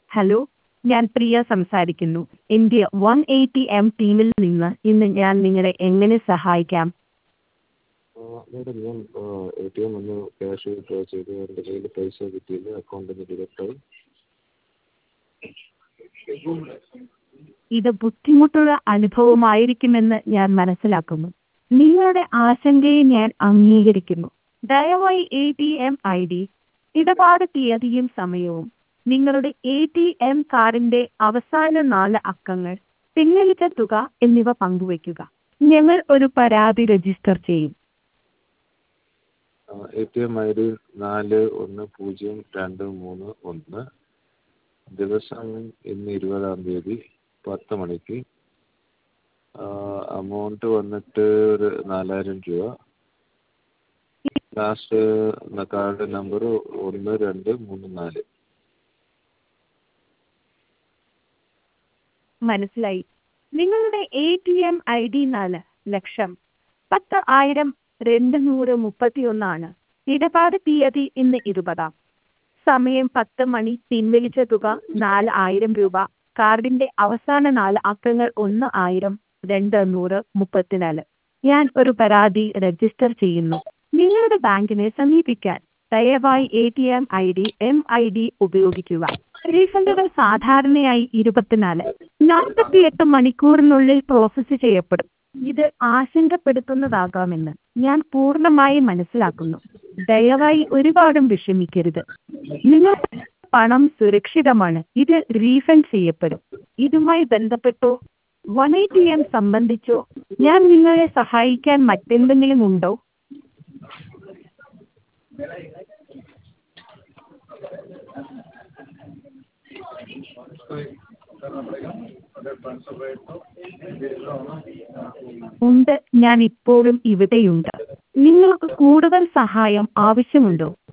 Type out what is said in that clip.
hello ഞാൻ പ്രിയ സംസാരിക്കുന്നു India one eighty M ടീമിൽ നിന്ന് ഇന്ന് ഞാൻ നിങ്ങളെ എങ്ങനെ സഹായിക്കാം മേഡം ഞാൻ എ ടി എം ഒന്ന് ക്യാഷ് വിത്ഡ്രോ ചെയ്തു എൻ്റെ കയ്യിൽ പൈസ കിട്ടിയില്ല അക്കൗണ്ടിൽ നിന്ന് ഡിഡക്റ്റായി ഇത് ബുദ്ധിമുട്ടുള്ള അനുഭവമായിരിക്കുമെന്ന് ഞാൻ മനസ്സിലാക്കുന്നു നിങ്ങളുടെ ആശങ്കയെ ഞാൻ അംഗീകരിക്കുന്നു ദയവായി A T M I D ഇടപാട് തീയതിയും സമയവും നിങ്ങളുടെ എ ടി എം കാർഡിന്റെ അവസാന നാല് അക്കങ്ങൾ പിൻവലിച്ച തുക എന്നിവ പങ്കുവയ്ക്കുക ഞങ്ങൾ ഒരു പരാതി രജിസ്റ്റർ ചെയ്യും A T M I D നാല് ഒന്ന് പൂജ്യം രണ്ട് മൂന്ന് ഒന്ന് ദിവസം ഇന്ന് ഇരുപതാം തീയതി പത്ത് മണിക്ക് അമൗണ്ട് വന്നിട്ട് ഒരു നാലായിരം രൂപ ലാസ്റ്റ് കാർഡ് നമ്പർ ഒന്ന് രണ്ട് മൂന്ന് നാല് മനസ്സിലായി നിങ്ങളുടെ A T M I D നാല് ലക്ഷം പത്ത് ആയിരം രണ്ട് നൂറ് മുപ്പത്തിയൊന്നാണ് ഇടപാട് തീയതി ഇന്ന് ഇരുപതാം സമയം പത്ത് മണി പിൻവലിച്ച തുക നാല് ആയിരം രൂപ കാർഡിന്റെ അവസാന നാല് അക്കങ്ങൾ ഒന്ന് ആയിരം രണ്ട് നൂറ് മുപ്പത്തിനാല് ഞാൻ ഒരു പരാതി രജിസ്റ്റർ ചെയ്യുന്നു നിങ്ങളുടെ ബാങ്കിനെ സമീപിക്കാൻ ദയവായി A T M I D M I D ഉപയോഗിക്കുക റീഫണ്ടുകൾ സാധാരണയായി ഇരുപത്തിനാല് നാൽപ്പത്തിയെട്ട് മണിക്കൂറിനുള്ളിൽ പ്രോസസ്സ് ചെയ്യപ്പെടും ഇത് ആശങ്കപ്പെടുത്തുന്നതാകാമെന്ന് ഞാൻ പൂർണ്ണമായി മനസ്സിലാക്കുന്നു ദയവായി ഒരുപാടും വിഷമിക്കരുത് നിങ്ങൾ പണം സുരക്ഷിതമാണ് ഇത് റീഫണ്ട് ചെയ്യപ്പെടും ഇതുമായി ബന്ധപ്പെട്ടോ വൺ എയ്റ്റി എം സംബന്ധിച്ചോ ഞാൻ നിങ്ങളെ സഹായിക്കാൻ മറ്റെന്തെങ്കിലും ഉണ്ടോ ഉണ്ട് ഞാൻ ഇപ്പോഴും ഇവിടെയുണ്ട് നിങ്ങൾക്ക് കൂടുതൽ സഹായം ആവശ്യമുണ്ടോ